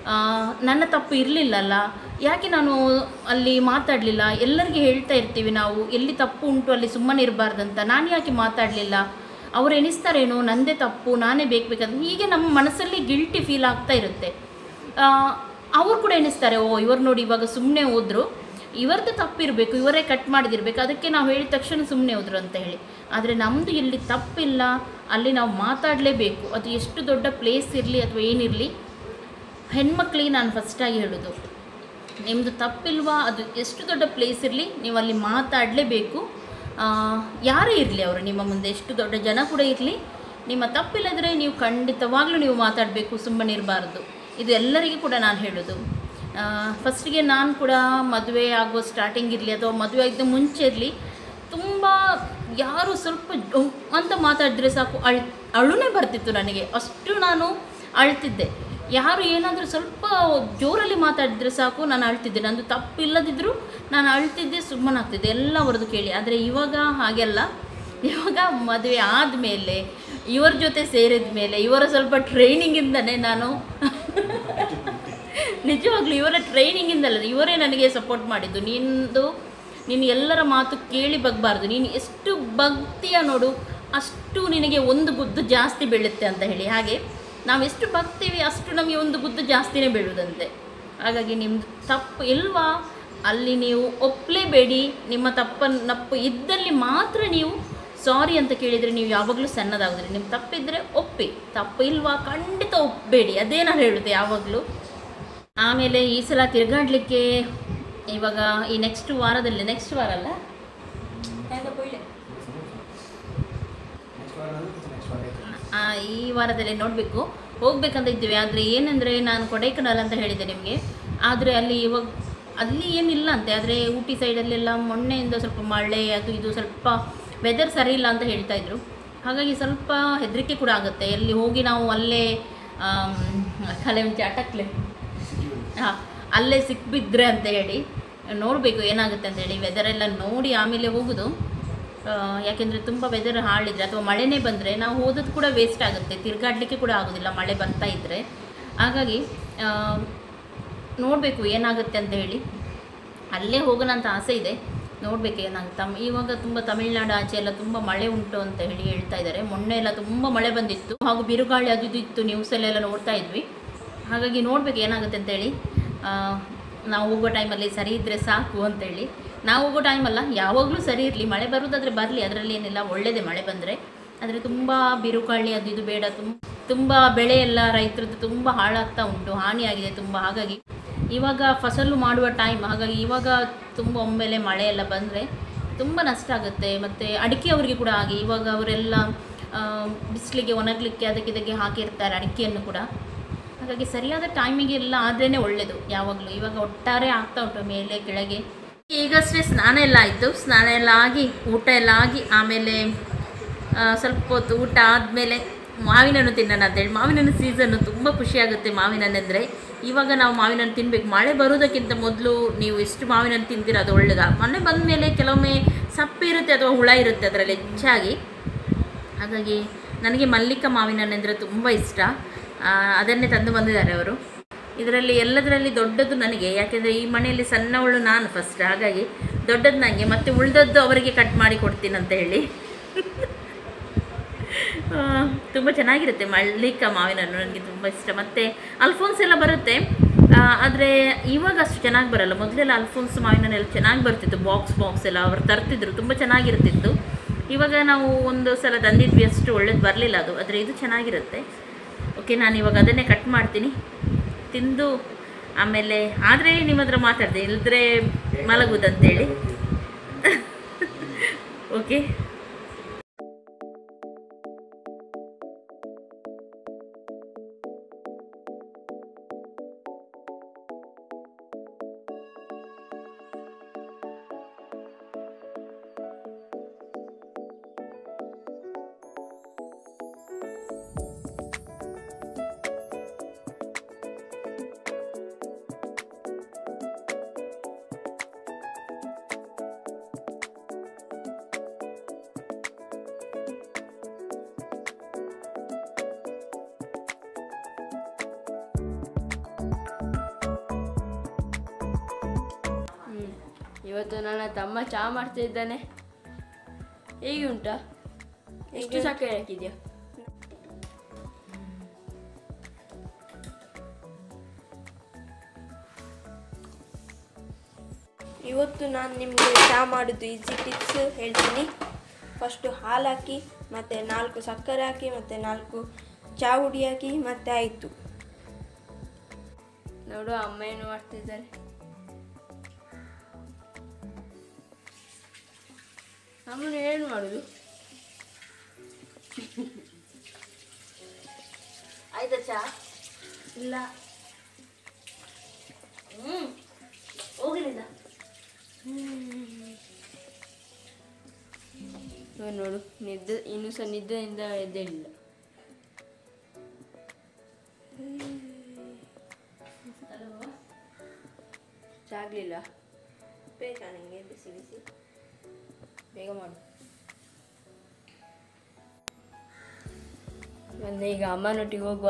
ನನ್ನ ತಪ್ಪು ಇರಲಿಲ್ಲಲ್ಲ ಯಾಕೆ ನಾನು ಅಲ್ಲಿ ಮಾತಾಡಲಿಲ್ಲ ಎಲ್ಲರಿಗೆ ಹೇಳ್ತಾ ಇರ್ತೀವಿ ನಾವು ಎಲ್ಲಿ ತಪ್ಪು ಉಂಟು ಅಲ್ಲಿ ಸುಮ್ಮನೆ ಇರಬಾರ್ದಂತ ನಾನು ಯಾಕೆ ಮಾತಾಡಲಿಲ್ಲ ಅವ್ರು ಎಣಿಸ್ತಾರೇನೋ ನಂದೇ ತಪ್ಪು ನಾನೇ ಬೇಕು ಬೇಕಂತ ಹೀಗೆ ನಮ್ಮ ಮನಸ್ಸಲ್ಲಿ ಗಿಲ್ಟಿ ಫೀಲ್ ಆಗ್ತಾ ಇರುತ್ತೆ ಆ, ಅವ್ರು ಕೂಡ ಎಣಿಸ್ತಾರೆ ಓ ಇವರು ನೋಡಿ ಇವಾಗ ಸುಮ್ಮನೆ ಹೋದ್ರು ಇವರದ್ದು ತಪ್ಪಿರಬೇಕು ಇವರೇ ಕಟ್ ಮಾಡಿದಿರ್ಬೇಕು ಅದಕ್ಕೆ ನಾವು ಹೇಳಿದ ತಕ್ಷಣ ಸುಮ್ಮನೆ ಹೋದ್ರು ಅಂತ ಹೇಳಿ ಆದರೆ ನಮ್ಮದು ಇಲ್ಲಿ ತಪ್ಪಿಲ್ಲ ಅಲ್ಲಿ ನಾವು ಮಾತಾಡಲೇಬೇಕು ಅದು ಎಷ್ಟು ದೊಡ್ಡ ಪ್ಲೇಸ್ ಇರಲಿ ಅಥವಾ ಏನಿರಲಿ ಹೆಣ್ಮಕ್ಳಿಗೆ ನಾನು ಫಸ್ಟಾಗಿ ಹೇಳೋದು ನಿಮ್ಮದು ತಪ್ಪಿಲ್ವಾ ಅದು ಎಷ್ಟು ದೊಡ್ಡ ಪ್ಲೇಸ್ ಇರಲಿ ನೀವು ಅಲ್ಲಿ ಮಾತಾಡಲೇಬೇಕು ಯಾರೇ ಇರಲಿ ಅವರು ನಿಮ್ಮ ಮುಂದೆ ಎಷ್ಟು ದೊಡ್ಡ ಜನ ಕೂಡ ಇರಲಿ ನಿಮ್ಮ ತಪ್ಪಿಲ್ಲದ್ರೆ ನೀವು ಖಂಡಿತವಾಗ್ಲೂ ನೀವು ಮಾತಾಡಬೇಕು ಸುಮ್ಮನೆ ಇರಬಾರ್ದು ಇದು ಎಲ್ಲರಿಗೂ ಕೂಡ ನಾನು ಹೇಳೋದು ಫಸ್ಟಿಗೆ ನಾನು ಕೂಡ ಮದುವೆ ಆಗೋ ಸ್ಟಾರ್ಟಿಂಗ್ ಇರಲಿ ಅಥವಾ ಮದುವೆ ಆಗಿದ್ದ ಮುಂಚೆ ಇರಲಿ ತುಂಬ ಯಾರು ಸ್ವಲ್ಪ ಡೊಂ ಅಂತ ಮಾತಾಡಿದ್ರೆ ಸಾಕು ಅಳ್ ಅಳುನೇ ಬರ್ತಿತ್ತು ನನಗೆ ಅಷ್ಟು ನಾನು ಅಳ್ತಿದ್ದೆ ಯಾರು ಏನಾದರೂ ಸ್ವಲ್ಪ ಜೋರಲ್ಲಿ ಮಾತಾಡಿದ್ರೆ ಸಾಕು ನಾನು ಅಳ್ತಿದ್ದೆ ನಂದು ತಪ್ಪಿಲ್ಲದಿದ್ದರೂ ನಾನು ಅಳ್ತಿದ್ದೆ ಸುಮ್ಮನಾಗ್ತಿದ್ದೆ ಎಲ್ಲ ಅವ್ರದ್ದು ಕೇಳಿ ಆದರೆ ಇವಾಗ ಹಾಗೆಲ್ಲ ಇವಾಗ ಮದುವೆ ಆದಮೇಲೆ ಇವರ ಜೊತೆ ಸೇರಿದ ಮೇಲೆ ಇವರ ಸ್ವಲ್ಪ ಟ್ರೈನಿಂಗಿಂದನೇ ನಾನು ನಿಜವಾಗ್ಲೂ ಇವರ ಟ್ರೈನಿಂಗಿಂದಲ್ಲ ಇವರೇ ನನಗೆ ಸಪೋರ್ಟ್ ಮಾಡಿದ್ದು ನಿಂದು ನೀನು ಎಲ್ಲರ ಮಾತು ಕೇಳಿ ಬಗ್ಬಾರ್ದು ನೀನು ಎಷ್ಟು ಭಕ್ತಿಯ ನೋಡು ಅಷ್ಟು ನಿನಗೆ ಒಂದು ಗುದ್ದು ಜಾಸ್ತಿ ಬೀಳುತ್ತೆ ಅಂತ ಹೇಳಿ ಹಾಗೆ ನಾವು ಎಷ್ಟು ಬಗ್ತೀವಿ ಅಷ್ಟು ನಮಗೆ ಒಂದು ಗುದ್ದು ಜಾಸ್ತಿನೇ ಬೀಳುವುದಂತೆ ಹಾಗಾಗಿ ನಿಮ್ಮದು ತಪ್ಪು ಇಲ್ವಾ ಅಲ್ಲಿ ನೀವು ಒಪ್ಪಲೇಬೇಡಿ ನಿಮ್ಮ ತಪ್ಪನ್ನು ತಪ್ಪು ಇದ್ದಲ್ಲಿ ಮಾತ್ರ ನೀವು ಸಾರಿ ಅಂತ ಕೇಳಿದರೆ ನೀವು ಯಾವಾಗಲೂ ಸಣ್ಣದಾಗೋದ್ರಿ ನಿಮ್ಮ ತಪ್ಪಿದ್ದರೆ ಒಪ್ಪಿ ತಪ್ಪು ಇಲ್ವಾ ಖಂಡಿತ ಒಪ್ಪಬೇಡಿ ಅದೇ ನಾನು ಹೇಳುತ್ತೆ ಯಾವಾಗಲೂ ಆಮೇಲೆ ಈ ಸಲ ತಿರುಗಾಡಲಿಕ್ಕೆ ಇವಾಗ ಈ ನೆಕ್ಸ್ಟ್ ವಾರದಲ್ಲಿ ನೆಕ್ಸ್ಟ್ ವಾರ ಅಲ್ಲ ಹೆಂಗ ಕೊಯ್ಲೆ ಆ, ಈ ವಾರದಲ್ಲಿ ನೋಡಬೇಕು ಹೋಗ್ಬೇಕಂತ ಇದ್ದೀವಿ ಆದರೆ ಏನಂದರೆ ನಾನು ಕೊಡೈಕನಾಲ್ ಅಂತ ಹೇಳಿದೆ ನಿಮಗೆ ಆದರೆ ಅಲ್ಲಿ ಇವಾಗ ಅಲ್ಲಿ ಏನಿಲ್ಲ ಅಂತೆ ಆದರೆ ಊಟಿ ಸೈಡಲ್ಲೆಲ್ಲ ಮೊನ್ನೆಯಿಂದ ಸ್ವಲ್ಪ ಮಳೆ ಅದು ಇದು ಸ್ವಲ್ಪ ವೆದರ್ ಸರಿ ಇಲ್ಲ ಅಂತ ಹೇಳ್ತಾ ಇದ್ರು ಹಾಗಾಗಿ ಸ್ವಲ್ಪ ಹೆದರಿಕೆ ಕೂಡ ಆಗುತ್ತೆ ಎಲ್ಲಿ ಹೋಗಿ ನಾವು ಅಲ್ಲೇ ಆಮ್, ಕಲೆ ಮುಂಚೆ ಅಟಕ್ಲೆ ಹಾಂ ಅಲ್ಲೇ ಸಿಕ್ಬಿದ್ರೆ ಅಂತ ಹೇಳಿ ನೋಡಬೇಕು ಏನಾಗುತ್ತೆ ಅಂತ ಹೇಳಿ ವೆದರ್ ಎಲ್ಲ ನೋಡಿ ಆಮೇಲೆ ಹೋಗೋದು ಆ, ಯಾಕೆಂದರೆ ತುಂಬ ವೆದರ್ ಹಾಳಿದ್ರೆ ಅಥವಾ ಮಳೆನೇ ಬಂದರೆ ನಾವು ಹೋದದ್ದು ಕೂಡ ವೇಸ್ಟ್ ಆಗುತ್ತೆ ತಿರುಗಾಡಲಿಕ್ಕೆ ಕೂಡ ಆಗೋದಿಲ್ಲ ಮಳೆ ಬರ್ತಾ ಇದ್ದರೆ ಹಾಗಾಗಿ ನೋಡಬೇಕು ಏನಾಗುತ್ತೆ ಅಂತ ಹೇಳಿ ಅಲ್ಲೇ ಹೋಗೋಣ ಅಂತ ಆಸೆ ಇದೆ ನೋಡಬೇಕು ಏನಾಗುತ್ತೆ ತಮ್ ಇವಾಗ ತುಂಬ ತಮಿಳ್ನಾಡು ಆಚೆ ಎಲ್ಲ ತುಂಬ ಮಳೆ ಉಂಟು ಅಂತ ಹೇಳಿ ಹೇಳ್ತಾ ಇದ್ದಾರೆ ಮೊನ್ನೆ ಎಲ್ಲ ತುಂಬ ಮಳೆ ಬಂದಿತ್ತು ಹಾಗೂ ಬಿರುಗಾಳಿ ಅದು ಇದು ಇತ್ತು ನ್ಯೂಸಲ್ಲೆಲ್ಲ ನೋಡ್ತಾ ಇದ್ವಿ ಹಾಗಾಗಿ ನೋಡಬೇಕು ಏನಾಗುತ್ತೆ ಅಂತೇಳಿ ಆ, ನಾವು ಹೋಗೋ ಟೈಮಲ್ಲಿ ಸರಿ ಇದ್ದರೆ ಸಾಕು ಅಂತೇಳಿ ನಾವು ಹೋಗೋ ಟೈಮಲ್ಲ ಯಾವಾಗಲೂ ಸರಿ ಇರಲಿ ಮಳೆ ಬರೋದಾದರೆ ಬರಲಿ ಅದರಲ್ಲಿ ಏನಿಲ್ಲ ಒಳ್ಳೆಯದೇ ಮಳೆ ಬಂದರೆ ಆದರೆ ತುಂಬ ಬಿರುಗಾಳಿ ಅದು ಇದು ಬೇಡ ತುಂಬ ತುಂಬ ಬೆಳೆ ಎಲ್ಲ ರೈತರದ್ದು ತುಂಬ ಹಾಳಾಗ್ತಾ ಉಂಟು ಹಾನಿಯಾಗಿದೆ ತುಂಬ ಹಾಗಾಗಿ ಇವಾಗ ಫಸಲು ಮಾಡುವ ಟೈಮ್ ಹಾಗಾಗಿ ಇವಾಗ ತುಂಬ ಒಮ್ಮೆಲೆ ಮಳೆ ಎಲ್ಲ ಬಂದರೆ ತುಂಬ ನಷ್ಟ ಆಗುತ್ತೆ ಮತ್ತು ಅಡಿಕೆ ಅವರಿಗೆ ಕೂಡ ಹಾಗೆ ಇವಾಗ ಅವರೆಲ್ಲ ಬಿಸಿಲಿಗೆ ಒಣಗಲಿಕ್ಕೆ ಅದಕ್ಕೆ ಇದಕ್ಕೆ ಹಾಕಿರ್ತಾರೆ ಅಡಿಕೆಯನ್ನು ಕೂಡ ಹಾಗಾಗಿ ಸರಿಯಾದ ಟೈಮಿಗೆ ಎಲ್ಲ ಆದ್ರೇ ಒಳ್ಳೆಯದು ಯಾವಾಗಲೂ ಇವಾಗ ಒಟ್ಟಾರೆ ಆಗ್ತಾ ಉಂಟು ಮೇಲೆ ಕೆಳಗೆ ಈಗಷ್ಟೇ ಸ್ನಾನ ಎಲ್ಲ ಆಯಿತು ಸ್ನಾನ ಎಲ್ಲ ಆಗಿ ಊಟ ಎಲ್ಲ ಆಗಿ ಆಮೇಲೆ ಆ, ಸ್ವಲ್ಪ ಹೊತ್ತು ಊಟ ಆದಮೇಲೆ ಮಾವಿನ ಹಣ್ಣು ತಿನ್ನೋಣ ಅಂತೇಳಿ ಮಾವಿನ ಹಣ್ಣು ಸೀಸನ್ನು ತುಂಬ ಖುಷಿಯಾಗುತ್ತೆ ಮಾವಿನ ಹಣ್ಣು ಅಂದರೆ ಇವಾಗ ನಾವು ಮಾವಿನ ಹಣ್ಣು ತಿನ್ನಬೇಕು ಮಳೆ ಬರೋದಕ್ಕಿಂತ ಮೊದಲು ನೀವು ಎಷ್ಟು ಮಾವಿನ ಹಣ್ಣು ತಿಂತೀರ ಅದು ಒಳ್ಳೆದ ಮನೆ ಬಂದ ಮೇಲೆ ಕೆಲವೊಮ್ಮೆ ಸಪ್ಪೆ ಇರುತ್ತೆ ಅಥವಾ ಹುಳ ಇರುತ್ತೆ ಅದರಲ್ಲಿ ಹೆಚ್ಚಾಗಿ ಹಾಗಾಗಿ ನನಗೆ ಮಲ್ಲಿಕ ಮಾವಿನ ಹಣ್ಣು ಅಂದರೆ ತುಂಬ ಇಷ್ಟ ಆ, ಅದನ್ನೇ ತಂದು ಬಂದಿದ್ದಾರೆ ಅವರು ಇದರಲ್ಲಿ ಎಲ್ಲದರಲ್ಲಿ ದೊಡ್ಡದು ನನಗೆ ಯಾಕೆಂದರೆ ಈ ಮನೆಯಲ್ಲಿ ಸಣ್ಣವಳು ನಾನು ಫಸ್ಟ್ ಹಾಗಾಗಿ ದೊಡ್ಡದು ನನಗೆ ಮತ್ತು ಉಳಿದದ್ದು ಅವರಿಗೆ ಕಟ್ ಮಾಡಿ ಕೊಡ್ತೀನಿ ಅಂತ ಹೇಳಿ ತುಂಬ ಚೆನ್ನಾಗಿರುತ್ತೆ ಮಲ್ಲಿಕ ಮಾವಿನ ಹಣ್ಣು ನನಗೆ ತುಂಬ ಇಷ್ಟ ಮತ್ತು ಅಲ್ಫೋನ್ಸ್ ಎಲ್ಲ ಬರುತ್ತೆ ಆದರೆ ಇವಾಗ ಅಷ್ಟು ಚೆನ್ನಾಗಿ ಬರಲ್ಲ ಮೊದಲೆಲ್ಲ ಅಲ್ಫೋನ್ಸ್ ಮಾವಿನ ಹಣ್ಣು ಎಲ್ಲ ಚೆನ್ನಾಗಿ ಬರ್ತಿತ್ತು ಬಾಕ್ಸ್ ಬಾಕ್ಸ್ ಎಲ್ಲ ಅವ್ರು ತರ್ತಿದ್ರು ತುಂಬ ಚೆನ್ನಾಗಿರ್ತಿತ್ತು ಇವಾಗ ನಾವು ಒಂದು ಸಲ ತಂದಿದ್ವಿ ಅಷ್ಟು ಒಳ್ಳೇದು ಬರಲಿಲ್ಲ ಅದು ಆದರೆ ಇದು ಚೆನ್ನಾಗಿರುತ್ತೆ ಓಕೆ ನಾನು ಇವಾಗ ಅದನ್ನೇ ಕಟ್ ಮಾಡ್ತೀನಿ ತಿಂದು ಆಮೇಲೆ ಆದರೆ ನಿಮ್ಮ ಹತ್ರ ಮಾತಾಡ್ದೆ ಇಲ್ಲದ್ರೆ ಮಲಗುದಂತೇಳಿ ಓಕೆ ಹ್ಮ್. ಇವತ್ತು ನನ್ನ ತಮ್ಮ ಚಹಾ ಮಾಡ್ತಾ ಇದ್ದಾನೆ ಹೇಗೆ ಉಂಟಾ ಎಷ್ಟು ಸಕ್ಕರೆ ಹಾಕಿದ್ಯಾ ಇವತ್ತು ನಾನು ನಿಮಗೆ ಚಹಾ ಮಾಡೋದು ಈಸಿ ಟಿಪ್ಸ್ ಹೇಳ್ತೀನಿ ಫಸ್ಟು ಹಾಲು ಹಾಕಿ ಮತ್ತು ನಾಲ್ಕು ಸಕ್ಕರೆ ಹಾಕಿ ಮತ್ತು ನಾಲ್ಕು ಚಹಾ ಹುಡಿ ಹಾಕಿ ಮತ್ತೆ ಆಯಿತು ನೋಡು ಅಮ್ಮ ಏನು ಮಾಡ್ತಿದ್ದಾರೆ ಅಮ್ಮನ ಏನು ಮಾಡುದು ಆಯ್ತಾ ಚಾ ಇಲ್ಲ ಹ್ಞೂ ಹೋಗಲಿಲ್ಲ ಇವಾಗ ನೋಡು ನಿದ್ದೆ ಇನ್ನೂ ಸಹ ನಿದ್ದೆಯಿಂದ ಎದ್ದೇಳಿಲ್ಲ ಚಾಗ್ಲಿಲ್ಲ ಬೇಕಾ ನಿಮಗೆ ಬಿಸಿ ಬಿಸಿ ಬೇಗ ಮಾಡು ಬಂದೆ ಈಗ ಅಮ್ಮನೊಟ್ಟಿಗೆ ಹೋಗುವ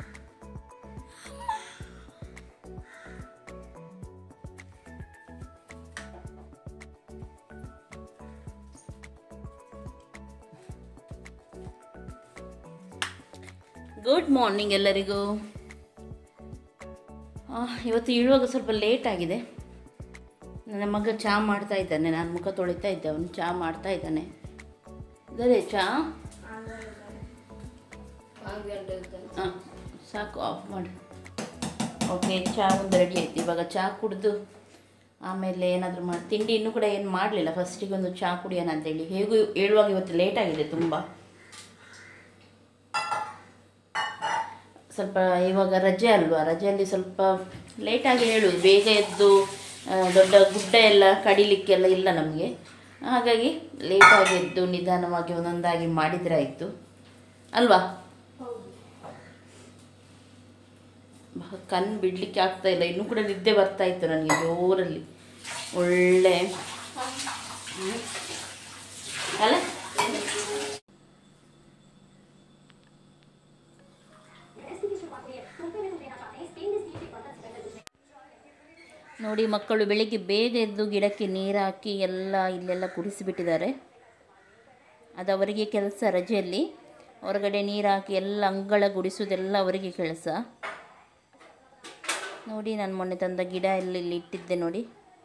ಗುಡ್ ಮಾರ್ನಿಂಗ್ ಎಲ್ಲರಿಗೂ ಆ, ಇವತ್ತು ಇಳುವಾಗ ಸ್ವಲ್ಪ ಲೇಟ್ ಆಗಿದೆ ನನ್ನ ಮಗ ಚಹಾ ಮಾಡ್ತಾ ಇದ್ದಾನೆ ನಾನು ಮುಖ ತೊಳಿತಾ ಇದ್ದೆ ಅವನು ಚಹಾ ಮಾಡ್ತಾ ಇದ್ದಾನೆ ಇದ್ದಾರೆ ಚಹಾ ಹಾಂ ಸಾಕು ಆಫ್ ಮಾಡಿ ಓಕೆ ಚಹಾ ಒಂದು ರೆಡಿ ಆಯ್ತು ಇವಾಗ ಚಹಾ ಕುಡಿದು ಆಮೇಲೆ ಏನಾದರೂ ಮಾಡಿ ತಿಂಡಿ ಇನ್ನೂ ಕೂಡ ಏನು ಮಾಡಲಿಲ್ಲ ಫಸ್ಟಿಗೆ ಒಂದು ಚಹಾ ಕುಡಿಯೋಣ ಅಂತೇಳಿ ಹೇಗೂ ಹೇಳುವಾಗ ಇವತ್ತು ಲೇಟ್ ಆಗಿದೆ ತುಂಬ ಸ್ವಲ್ಪ ಇವಾಗ ರಜೆ ಅಲ್ವಾ ರಜೆಯಲ್ಲಿ ಸ್ವಲ್ಪ ಲೇಟಾಗಿ ಹೇಳುದು ಬೇಗ ಎದ್ದು ಆ, ದೊಡ್ಡ ಗುಡ್ಡ ಎಲ್ಲ ಕಡಿಲಿಕ್ಕೆಲ್ಲ ಇಲ್ಲ ನಮಗೆ ಹಾಗಾಗಿ ಲೇಟಾಗಿ ಎದ್ದು ನಿಧಾನವಾಗಿ ಒಂದೊಂದಾಗಿ ಮಾಡಿದರೆ ಆಯಿತು ಅಲ್ವಾ ಬ- ಕಣ್ಣು ಬಿಡಲಿಕ್ಕೆ ಆಗ್ತಾ ಇಲ್ಲ ಇನ್ನೂ ಕೂಡ ನಿದ್ದೆ ಬರ್ತಾ ಇತ್ತು ನನಗೆ ಜೋರಲ್ಲಿ ಒಳ್ಳೆ ಹ್ಮ್. ಅಲ್ಲ ನೋಡಿ ಮಕ್ಕಳು ಬೆಳಿಗ್ಗೆ ಬೇಗ ಎದ್ದು ಗಿಡಕ್ಕೆ ನೀರು ಹಾಕಿ ಎಲ್ಲ ಇಲ್ಲೆಲ್ಲ ಕುಡಿಸಿಬಿಟ್ಟಿದ್ದಾರೆ ಅದು ಅವರಿಗೆ ಕೆಲಸ ರಜೆಯಲ್ಲಿ ಹೊರಗಡೆ ನೀರು ಹಾಕಿ ಎಲ್ಲ ಅಂಗಳ ಗುಡಿಸೋದೆಲ್ಲ ಅವರಿಗೆ ಕೆಲಸ ನೋಡಿ ನಾನು ಮೊನ್ನೆ ತಂದ ಗಿಡ ಎಲ್ಲ ಇಲ್ಲಿ ಇಟ್ಟಿದ್ದೆ ನೋಡಿ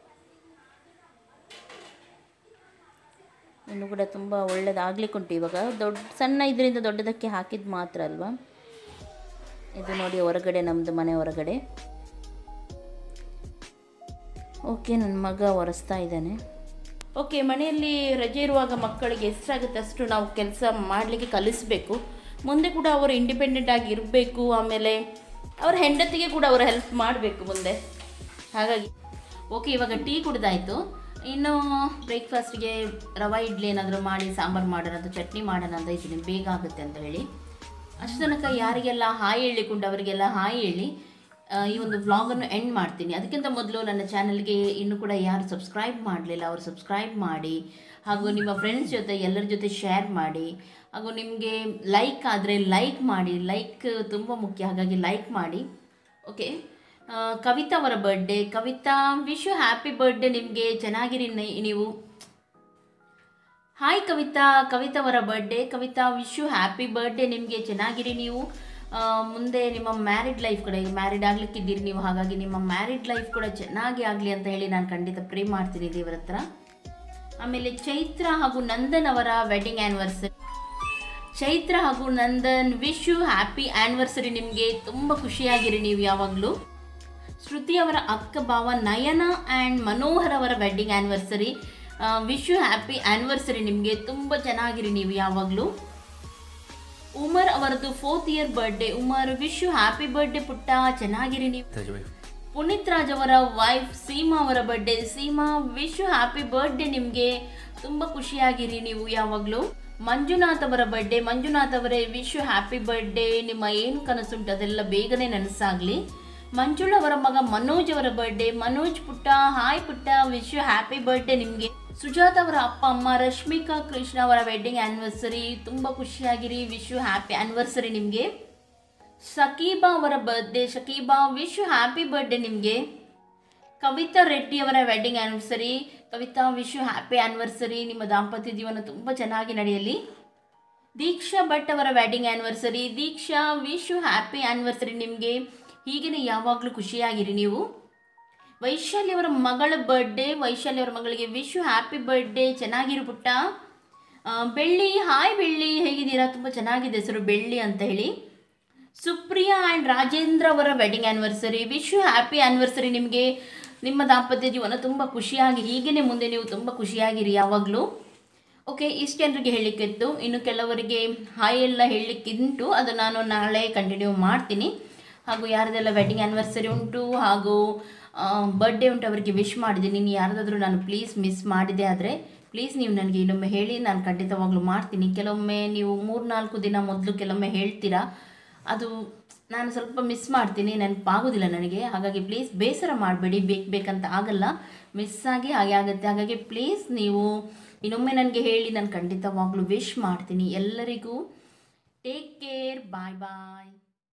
ಇನ್ನು ಕೂಡ ತುಂಬ ಒಳ್ಳೇದಾಗ್ಲಿಕ್ಕುಂಟು ಇವಾಗ ದೊಡ್ಡ ಸಣ್ಣ ಇದರಿಂದ ದೊಡ್ಡದಕ್ಕೆ ಹಾಕಿದ್ದು ಮಾತ್ರ ಅಲ್ವಾ ಇದು ನೋಡಿ ಹೊರಗಡೆ ನಮ್ಮದು ಮನೆ ಹೊರಗಡೆ ಓಕೆ ನನ್ನ ಮಗ ಒರೆಸ್ತಾ ಇದ್ದಾನೆ ಓಕೆ ಮನೆಯಲ್ಲಿ ರಜೆ ಇರುವಾಗ ಮಕ್ಕಳಿಗೆ ಎಷ್ಟಾಗುತ್ತೆ ಅಷ್ಟು ನಾವು ಕೆಲಸ ಮಾಡಲಿಕ್ಕೆ ಕಲಿಸಬೇಕು ಮುಂದೆ ಕೂಡ ಅವರು ಇಂಡಿಪೆಂಡೆಂಟ್ ಆಗಿ ಇರಬೇಕು ಆಮೇಲೆ ಅವರ ಹೆಂಡತಿಗೆ ಕೂಡ ಅವರು ಹೆಲ್ಪ್ ಮಾಡಬೇಕು ಮುಂದೆ ಹಾಗಾಗಿ ಓಕೆ ಇವಾಗ ಟೀ ಕುಡ್ದಾಯಿತು ಇನ್ನು ಬ್ರೇಕ್ಫಾಸ್ಟ್ಗೆ ರವೆ ಇಡ್ಲಿ ಏನಾದರೂ ಮಾಡಿ ಸಾಂಬಾರು ಮಾಡೋಣ ಅಥವಾ ಚಟ್ನಿ ಮಾಡೋಣ ಅಂತ ಇದ್ದೀನಿ ಬೇಗ ಆಗುತ್ತೆ ಅಂತ ಹೇಳಿ ಅಷ್ಟು ತನಕ ಯಾರಿಗೆಲ್ಲ ಹಾಯ್ ಹೇಳಿಕೊಂಡು ಅವರಿಗೆಲ್ಲ ಹಾಯ್ ಹೇಳಿ ಆ, ಈ ಒಂದು ವ್ಲಾಗನ್ನು ಎಂಡ್ ಮಾಡ್ತೀನಿ ಅದಕ್ಕಿಂತ ಮೊದಲು ನನ್ನ ಚಾನಲ್ಗೆ ಇನ್ನೂ ಕೂಡ ಯಾರು ಸಬ್ಸ್ಕ್ರೈಬ್ ಮಾಡಲಿಲ್ಲ ಅವರು ಸಬ್ಸ್ಕ್ರೈಬ್ ಮಾಡಿ ಹಾಗೂ ನಿಮ್ಮ ಫ್ರೆಂಡ್ಸ್ ಜೊತೆ ಎಲ್ಲರ ಜೊತೆ ಶೇರ್ ಮಾಡಿ ಹಾಗೂ ನಿಮಗೆ ಲೈಕ್ ಆದರೆ ಲೈಕ್ ಮಾಡಿ ಲೈಕ್ ತುಂಬ ಮುಖ್ಯ ಹಾಗಾಗಿ ಲೈಕ್ ಮಾಡಿ ಓಕೆ ಆ, ಕವಿತಾ ಅವರ birthday Kavitha wish you happy birthday ನಿಮಗೆ ಚೆನ್ನಾಗಿರಿ ನಿ- ನೀವು ಹಾಯ್ ಕವಿತಾ ಕವಿತಾ ಅವರ birthday Kavitha wish you happy birthday ನಿಮಗೆ ಚೆನ್ನಾಗಿರಿ ನೀವು ಆ, ಮುಂದೆ ನಿಮ್ಮ ಮ್ಯಾರಿಡ್ ಲೈಫ್ ಕೂಡ ಈಗ ಮ್ಯಾರಿಡ್ ಆಗ್ಲಿಕ್ಕಿದ್ದೀರಿ ನೀವು ಹಾಗಾಗಿ ನಿಮ್ಮ ಮ್ಯಾರಿಡ್ ಲೈಫ್ ಕೂಡ ಚೆನ್ನಾಗಿ ಆಗಲಿ ಅಂತ ಹೇಳಿ ನಾನು ಖಂಡಿತ ಪ್ರೇ ಮಾಡ್ತೀನಿ ದೇವರ ಹತ್ರ ಆಮೇಲೆ ಚೈತ್ರ ಹಾಗೂ ನಂದನ್ ಅವರ ವೆಡ್ಡಿಂಗ್ ಆ್ಯನಿವರ್ಸರಿ ಚೈತ್ರ ಹಾಗೂ Nandan wish you happy anniversary ನಿಮಗೆ ತುಂಬ ಖುಷಿಯಾಗಿರಿ ನೀವು ಯಾವಾಗಲೂ ಶ್ರುತಿ ಅವರ ಅಕ್ಕ ಭಾವ ನಯನ ಆ್ಯಂಡ್ ಮನೋಹರ್ ಅವರ wedding anniversary wish you happy anniversary ನಿಮಗೆ ತುಂಬ ಚೆನ್ನಾಗಿರಿ ನೀವು ಯಾವಾಗಲೂ ಉಮರ್ ಅವರದ್ದು fourth year birthday Umar wish you happy birthday ಪುಟ್ಟ ಚೆನ್ನಾಗಿರಿ ನೀವು ಪುನೀತ್ ರಾಜ್ ಅವರ ವೈಫ್ ಸೀಮಾ ಅವರ birthday Seema wish you happy birthday ನಿಮಗೆ ತುಂಬ ಖುಷಿಯಾಗಿರಿ ನೀವು ಯಾವಾಗಲೂ ಮಂಜುನಾಥ್ ಅವರ ಬರ್ಡೇ ಮಂಜುನಾಥ್ ಅವರೇ ವಿಶ್ ಯು ಹ್ಯಾಪಿ ಬರ್ಡೇ ನಿಮ್ಮ ಏನು ಕನಸುಂಟು ಅದೆಲ್ಲ ಬೇಗನೆ ನನಸಾಗಲಿ ಮಂಜುಳ ಅವರ ಮಗ ಮನೋಜ್ ಅವರ ಬರ್ಡೇ ಮನೋಜ್ ಪುಟ್ಟ ಹಾಯ್ ಪುಟ್ಟ ವಿಶ್ ಯು ಹ್ಯಾಪಿ ಬರ್ಡೇ ನಿಮಗೆ ಸುಜಾತ ಅವರ ಅಪ್ಪ ಅಮ್ಮ ರಶ್ಮಿಕಾ ಕೃಷ್ಣ ಅವರ ವೆಡ್ಡಿಂಗ್ ಆ್ಯನಿವರ್ಸರಿ ತುಂಬ ಖುಷಿಯಾಗಿರಿ ವಿಶ್ ಯು ಹ್ಯಾಪಿ ಆ್ಯನಿವರ್ಸರಿ ನಿಮಗೆ ಶಕೀಬಾ ಅವರ birthday Shakeeba wish you happy birthday ನಿಮಗೆ ಕವಿತಾ ರೆಡ್ಡಿ ಅವರ wedding anniversary Kavitha wish you happy anniversary ನಿಮ್ಮ ದಾಂಪತ್ಯ ಜೀವನ ತುಂಬ ಚೆನ್ನಾಗಿ ನಡೆಯಲಿ ದೀಕ್ಷಾ ಭಟ್ ಅವರ wedding anniversary Deeksha wish you happy anniversary ನಿಮಗೆ ಹೀಗೇ ಯಾವಾಗಲೂ ಖುಷಿಯಾಗಿರಿ ನೀವು ವೈಶಾಲಿ ಅವರ ಮಗಳ ಬರ್ಡೇ ವೈಶಾಲಿ ಅವರ ಮಗಳಿಗೆ ವಿಶ್ ಯು ಹ್ಯಾಪಿ ಬರ್ಡೇ ಚೆನ್ನಾಗಿರು ಪುಟ್ಟ ಆ, ಬೆಳ್ಳಿ ಹಾಯ್ ಬೆಳ್ಳಿ ಹೇಗಿದ್ದೀರಾ ತುಂಬ ಚೆನ್ನಾಗಿದೆ ಹೆಸರು ಬೆಳ್ಳಿ ಅಂತ ಹೇಳಿ ಸುಪ್ರಿಯಾ ಆ್ಯಂಡ್ ರಾಜೇಂದ್ರ ಅವರ wedding anniversary wish you happy anniversary ನಿಮಗೆ ನಿಮ್ಮ ದಾಂಪತ್ಯ ಜೀವನ ತುಂಬ ಖುಷಿಯಾಗಿ ಹೀಗೇ ಮುಂದೆ ನೀವು ತುಂಬ ಖುಷಿಯಾಗಿರಿ ಯಾವಾಗಲೂ ಓಕೆ ಇಷ್ಟು ಜನರಿಗೆ ಹೇಳಲಿಕ್ಕಿತ್ತು ಇನ್ನು ಕೆಲವರಿಗೆ ಹಾಯ್ ಎಲ್ಲ ಹೇಳಲಿಕ್ಕಿಂಟು ಅದು ನಾನು ನಾಳೆ ಕಂಟಿನ್ಯೂ ಮಾಡ್ತೀನಿ ಹಾಗೂ ಯಾರದೆಲ್ಲ ವೆಡ್ಡಿಂಗ್ ಆ್ಯನಿವರ್ಸರಿ ಉಂಟು ಹಾಗೂ ಬರ್ಡೇ ಉಂಟು ಅವರಿಗೆ ವಿಶ್ ಮಾಡಿದ್ದೀನಿ ಇನ್ನು ಯಾರ್ದಾದ್ರೂ ನಾನು ಪ್ಲೀಸ್ ಮಿಸ್ ಮಾಡಿದೆ ಆದರೆ ಪ್ಲೀಸ್ ನೀವು ನನಗೆ ಇನ್ನೊಮ್ಮೆ ಹೇಳಿ ನಾನು ಖಂಡಿತವಾಗ್ಲೂ ಮಾಡ್ತೀನಿ ಕೆಲವೊಮ್ಮೆ ನೀವು ಮೂರ್ನಾಲ್ಕು ದಿನ ಮೊದಲು ಕೆಲವೊಮ್ಮೆ ಹೇಳ್ತೀರಾ ಅದು ನಾನು ಸ್ವಲ್ಪ ಮಿಸ್ ಮಾಡ್ತೀನಿ ನೆನಪಾಗೋದಿಲ್ಲ ನನಗೆ ಹಾಗಾಗಿ ಪ್ಲೀಸ್ ಬೇಸರ ಮಾಡಬೇಡಿ ಬೇಕು ಬೇಕಂತ ಆಗಲ್ಲ ಮಿಸ್ ಆಗಿ ಹಾಗೆ ಆಗುತ್ತೆ ಹಾಗಾಗಿ ಪ್ಲೀಸ್ ನೀವು ಇನ್ನೊಮ್ಮೆ ನನಗೆ ಹೇಳಿ ನಾನು ಖಂಡಿತವಾಗ್ಲೂ ವಿಶ್ ಮಾಡ್ತೀನಿ ಎಲ್ಲರಿಗೂ ಟೇಕ್ ಕೇರ್ ಬಾಯ್ ಬಾಯ್